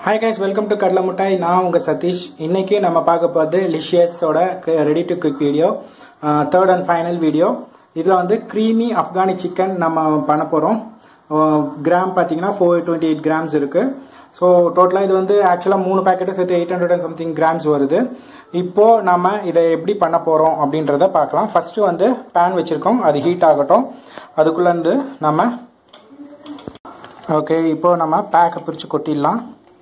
hi guys welcome to கடலை முட்டாய் நான் உங்கள் சதீஷ் இன்னைக்கு நம்ம பார்க்க போகிறது லிஷியஸோட ready to cook video third and final video இதில் வந்து க்ரீமி ஆப்கானி சிக்கன் நம்ம பண்ண போகிறோம் கிராம் பார்த்தீங்கன்னா ஃபோர் டுவெண்ட்டி எயிட் கிராம்ஸ் இருக்குது ஸோ டோட்டலாக இது வந்து ஆக்சுவலாக மூணு பேக்கெட்டு சேர்த்து eight hundred and something grams வருது இப்போது நம்ம இதை எப்படி பண்ண போகிறோம் அப்படின்றத பார்க்கலாம் ஃபஸ்ட்டு வந்து பேன் வச்சுருக்கோம் அது ஹீட் ஆகட்டும் அதுக்குள்ளேருந்து நம்ம ஓகே இப்போது நம்ம பேக்கை பிரித்து கொட்டிடலாம்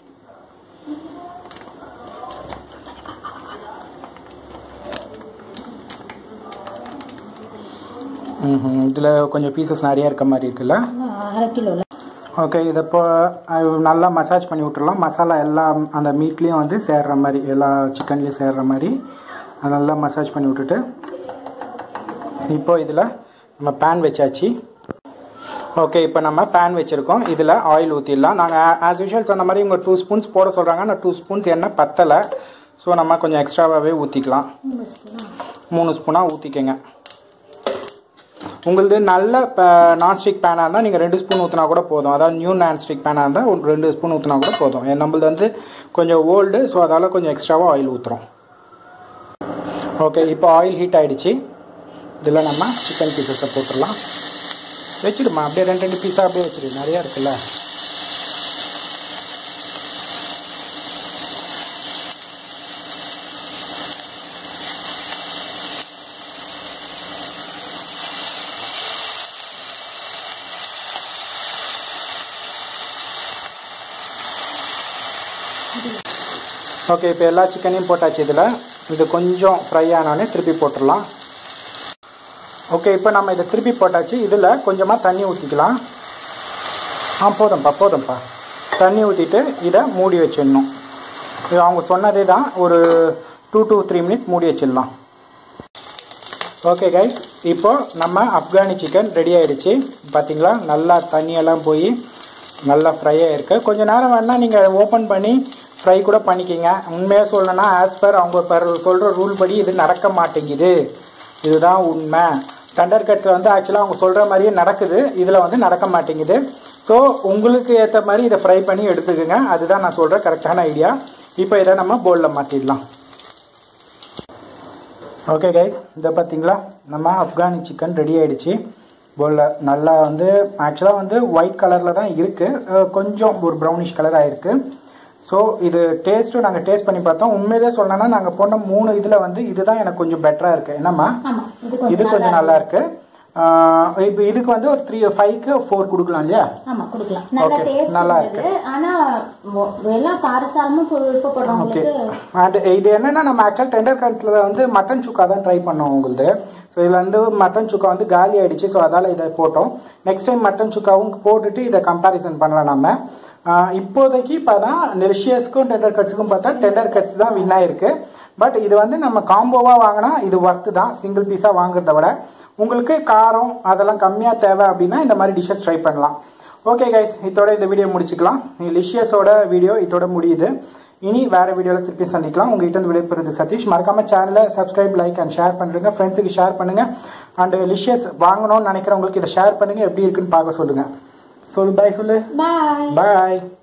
இதில் கொஞ்சம் பீசஸ் நிறைய இருக்க மாதிரி இருக்குல்ல அரை கிலோவில் ஓகே இதை இப்போ அஹ், நல்லா மசாஜ் பண்ணி விட்டுறலாம் மசாலா எல்லாம் அந்த மீட்லேயும் வந்து சேர்ற மாதிரி எல்லா சிக்கன்லேயும் சேர்ற மாதிரி அதை நல்லா மசாஜ் பண்ணி விட்டுட்டு இப்போ இதில் நம்ம பேன் வச்சாச்சு ஓகே இப்போ நம்ம பேன் வச்சுருக்கோம் இதில் ஆயில் ஊற்றிடலாம் நாங்கள் ஆஸ் யூஷுவல் சொன்ன மாதிரி இவங்க டூ ஸ்பூன்ஸ் போட சொல்கிறாங்க நான் டூ ஸ்பூன்ஸ் எண்ணெய் பத்தலை ஸோ நம்ம கொஞ்சம் எக்ஸ்ட்ராவாகவே ஊற்றிக்கலாம் மூணு ஸ்பூனா மூணு ஸ்பூனாக ஊற்றிக்கங்க உங்களது நல்ல நான்ஸ்டிக் பேனாக இருந்தால் நீங்கள் ரெண்டு ஸ்பூன் ஊற்றினா கூட போதும் அதாவது நியூ நான்ஸ்டிக் பேனாக இருந்தால் ஒரு ரெண்டு ஸ்பூன் ஊற்றினா கூட போதும் ஏன் நம்மளது வந்து கொஞ்சம் ஓல்டு ஸோ அதால் கொஞ்சம் எக்ஸ்ட்ராவாக ஆயில் ஊற்றுறோம் ஓகே இப்போ ஆயில் ஹீட் ஆகிடுச்சு இதில் நம்ம சிக்கன் பீசஸை போட்டுடலாம் வச்சிடுமா அப்படியே ரெண்டு ரெண்டு பீஸாக அப்படியே வச்சிடு நிறையா இருக்குல்ல ஓகே இப்போ எல்லா சிக்கனையும் போட்டாச்சு இதில் இது கொஞ்சம் ஃப்ரை ஆனோடனே திருப்பி போட்டுடலாம் ஓகே இப்போ நம்ம இதை திருப்பி போட்டாச்சு இதில் கொஞ்சமாக தண்ணி ஊற்றிக்கலாம் ஆ போதும்ப்பா போதும்ப்பா தண்ணி ஊற்றிட்டு இதை மூடி வச்சிடணும் இது அவங்க சொன்னதே தான் ஒரு டூ to த்ரீ மினிட்ஸ் மூடி வச்சிடலாம் ஓகே கைஸ் இப்போ நம்ம ஆப்கானி சிக்கன் ரெடி ஆயிடுச்சு பார்த்தீங்களா நல்லா தண்ணியெல்லாம் போய் நல்லா ஃப்ரை ஆகிருக்கு கொஞ்சம் நேரம் வேணால் நீங்கள் ஓப்பன் பண்ணி ஃப்ரை கூட பண்ணிக்கிங்க உண்மையாக சொல்லணும்னா ஆஸ் பர் அவங்க பர் சொல்கிற ரூல் படி இது நடக்க மாட்டேங்குது இதுதான் உண்மை டண்டர் கட்ஸில் வந்து ஆக்சுவலாக அவங்க சொல்கிற மாதிரியே நடக்குது இதில் வந்து நடக்க மாட்டேங்குது ஸோ உங்களுக்கு ஏற்ற மாதிரி இதை ஃப்ரை பண்ணி எடுத்துக்கோங்க அதுதான் நான் சொல்கிற கரெக்டான ஐடியா இப்போ இதை நம்ம போலில் மாற்றிடலாம் ஓகே கைஸ் இதை பார்த்தீங்களா நம்ம ஆப்கானி சிக்கன் ரெடி ஆயிடுச்சு போலில் நல்லா வந்து ஆக்சுவலாக வந்து ஒயிட் கலரில் தான் இருக்குது கொஞ்சம் ஒரு ப்ரௌனிஷ் கலர் ஆயிருக்கு ஸோ இது டேஸ்ட்டும் நாங்கள் டேஸ்ட் பண்ணி பார்த்தோம் உண்மையிலே சொல்லணும்னா நாங்கள் போன மூணு இதில் வந்து இதுதான் எனக்கு கொஞ்சம் பெட்டராக இருக்குது என்னம்மா ஆமா இது இது கொஞ்சம் கொஞ்சம் நல்லா இருக்கு இப்போ இதுக்கு வந்து ஒரு த்ரீ ஃபைவ்க்கு ஃபோர் கொடுக்கலாம் இல்லையா ஆமா கொடுக்கலாம் நல்ல Okay, டேஸ்ட் நல்லா இருந்தது ஆனா ஒ- எல்லாம் காரசாரமும் ஓகே விருப்பப்படுறவங்களுக்கு அண்ட் இது என்னன்னா நம்ம ஆக்சுவல் டெண்டர் கண்ட்ல வந்து மட்டன் சுக்கா தான் ட்ரை பண்ணோம் உங்களுது ஸோ இதில் வந்து மட்டன் சுக்கா வந்து காலி ஆயிடுச்சு ஸோ அதால் இதை போட்டோம் நெக்ஸ்ட் டைம் மட்டன் சுக்காவும் போட்டுட்டு இதை கம்பாரிசன் பண்ணலாம் நம்ம ஆஹ் இப்போதைக்கு பார்த்தா நெல்ஷியஸ்க்கும் டெண்டர் கட்ஸுக்கும் பார்த்தா டெண்டர் கட்ஸ் தான் வின் ஆயிருக்கு பட் இது வந்து நம்ம காம்போவாக வாங்கினா இது ஒர்த்து தான் சிங்கிள் பீஸாக வாங்குறத விட உங்களுக்கு காரம் அதெல்லாம் கம்மியாக தேவை அப்படின்னா இந்த மாதிரி டிஷ்ஷஸ் ட்ரை பண்ணலாம் ஓகே கைஸ் இதோட இந்த வீடியோ முடிச்சுக்கலாம் லிஷியஸோட வீடியோ இதோட முடியுது இனி வேற வீடியோவில் திருப்பி சந்திக்கலாம் உங்ககிட்ட இருந்து விடைபெறுது சதீஷ் மறக்காம சேனலை சப்ஸ்கிரைப் லைக் அண்ட் ஷேர் பண்ணுங்க ஃப்ரெண்ட்ஸுக்கு ஷேர் பண்ணுங்க அண்ட் லிஷியஸ் வாங்கணும்னு நினைக்கிறவங்களுக்கு இதை ஷேர் பண்ணுங்க எப்படி இருக்குன்னு பார்க்க சொல்லுங்க சொல்லு பாய் சொல்லு பாய் பாய்